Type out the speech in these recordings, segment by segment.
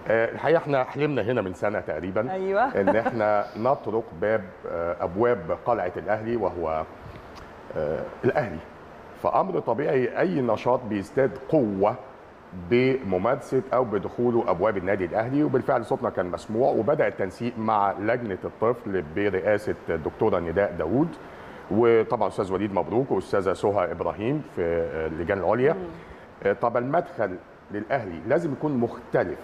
آه، الحقيقه احنا حلمنا هنا من سنه تقريبا أيوة. ان احنا نطرق باب آه، ابواب قلعه الاهلي وهو آه، الاهلي فامر طبيعي اي نشاط بيزداد قوه بممارسه او بدخوله ابواب النادي الاهلي وبالفعل صوتنا كان مسموع وبدا التنسيق مع لجنه الطفل برئاسه الدكتوره نداء داوود وطبعا استاذ وليد مبروك واستاذه سهى ابراهيم في آه، اللجان العليا آه، طب المدخل للاهلي لازم يكون مختلف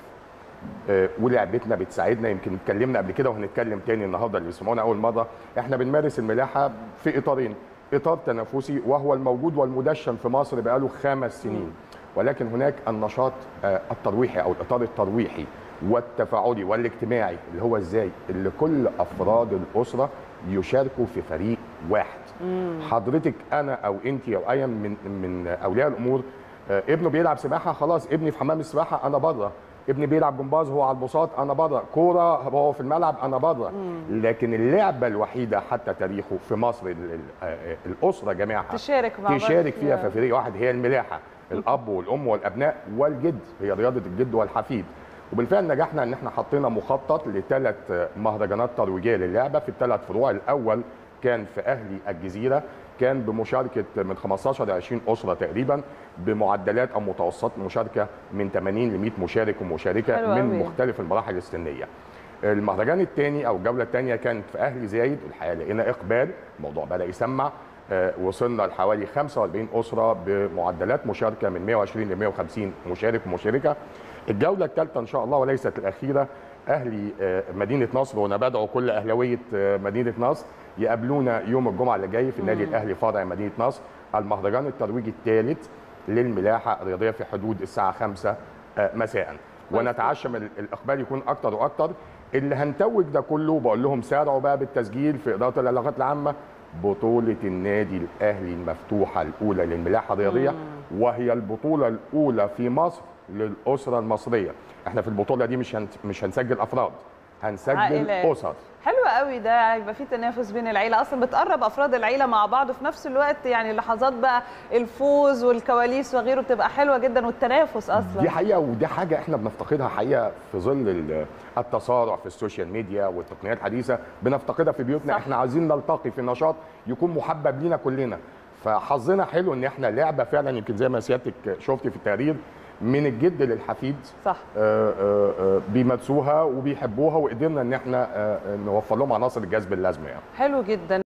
آه، ولعبتنا بتساعدنا يمكن اتكلمنا قبل كده وهنتكلم تاني النهارده اللي يسمعونا اول مره احنا بنمارس الملاحه في اطارين اطار تنافسي وهو الموجود والمدشن في مصر بقاله خمس سنين ولكن هناك النشاط آه، الترويحي او الاطار الترويحي والتفاعلي والاجتماعي اللي هو ازاي اللي كل افراد الاسره يشاركوا في فريق واحد حضرتك انا او انت او اي من من اولياء الامور آه، ابنه بيلعب سباحه خلاص ابني في حمام السباحه انا بره ابني بيلعب جمباز هو على البساط انا بره كوره هو في الملعب انا بره لكن اللعبه الوحيده حتى تاريخه في مصر ال- ال- آه، الاسره جميعها تشارك مع بعض تشارك فيها فيها. في فريق واحد هي الملاحه الاب والام والابناء والجد هي رياضه الجد والحفيد وبالفعل نجحنا ان احنا حطينا مخطط لثلاث مهرجانات ترويجيه للعبه في الثلاث فروع الاول كان في اهلي الجزيره كان بمشاركه من 15 ل 20 اسره تقريبا بمعدلات او متوسطات مشاركه من 80 ل 100 مشارك ومشاركه حلو من أوي. مختلف المراحل السنيه. المهرجان الثاني او الجوله الثانيه كانت في اهلي زايد الحقيقه لقينا اقبال الموضوع بدا يسمع آه، وصلنا لحوالي 45 اسره بمعدلات مشاركه من 120 ل 150 مشارك ومشاركه. الجوله الثالثه ان شاء الله وليست الاخيره اهلي آه، مدينه نصر وانا بدعو كل اهلاويه آه، مدينه نصر يقابلونا يوم الجمعه اللي جاي في النادي الاهلي فرع مدينه نصر المهرجان الترويجي الثالث للملاحه الرياضيه في حدود الساعه 5 آه، مساء ونتعشم ال- الاقبال يكون اكتر واكتر اللي هنتوج ده كله بقول لهم سارعوا بقى بالتسجيل في اداره العلاقات العامه بطوله النادي الاهلي المفتوحه الاولى للملاحه الرياضيه وهي البطوله الاولى في مصر للاسره المصريه احنا في البطوله دي مش هن... مش هنسجل افراد هنسجل عائلات. اسر حلو قوي ده يبقى في تنافس بين العيله اصلا بتقرب افراد العيله مع بعض وفي نفس الوقت يعني لحظات بقى الفوز والكواليس وغيره بتبقى حلوه جدا والتنافس اصلا دي حقيقه ودي حاجه احنا بنفتقدها حقيقه في ظل ال- التسارع في السوشيال ميديا والتقنيات الحديثه بنفتقدها في بيوتنا صح. احنا عايزين نلتقي في نشاط يكون محبب لينا كلنا فحظنا حلو ان احنا لعبه فعلا يمكن زي ما سيادتك شفتي في التقرير من الجد للحفيد صح آه، آه، آه، بيمارسوها وبيحبوها وقدرنا ان احنا آه، آه، نوفر لهم عناصر الجذب اللازمه يعني حلو جدا